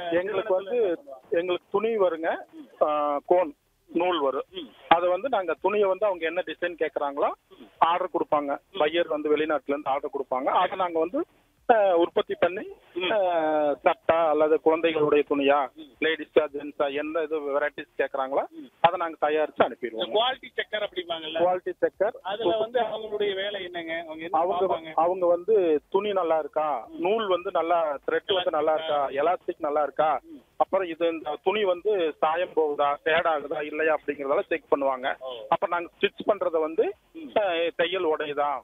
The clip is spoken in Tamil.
எங்களுக்கு வந்து எங்களுக்கு துணி வருங்க கோன் நூல் வரும் அதை வந்து நாங்க துணியை வந்து அவங்க என்ன டிசைன் கேக்குறாங்களோ ஆர்டர் கொடுப்பாங்க பையர் வந்து வெளிநாட்டுல இருந்து ஆர்டர் கொடுப்பாங்க அதை நாங்க வந்து அஹ், உற்பத்தி பண்ணி அஹ், சட்டை அல்லது குழந்தைகளுடைய துணியா லேடிஸா ஜென்ஸா என்ன இது வெரைட்டிஸ் கேக்குறாங்களோ அதை நாங்க தயாரிச்சு அனுப்பிடுவோம் குவாலிட்டி செக்கர் அப்படிம்பாங்கல்ல குவாலிட்டி செக்கர் அதுல வந்து அவங்களுடைய வேலை என்னங்க அவங்க என்ன அவங்க பார்ப்பாங்க அவங்க வந்து துணி நல்லா இருக்கா நூல் வந்து நல்லா த்ரெட் வந்து நல்லா இருக்கா எலாஸ்டிக் நல்லா இருக்கா அப்புறம் இது இந்த துணி வந்து சாயம் போகுதா சேட் ஆகுதா இல்லையா அப்படிங்கறதெல்லாம் செக் பண்ணுவாங்க அப்ப நாங்க ஸ்டிச் பண்றத வந்து அஹ், தையல் உடையுதா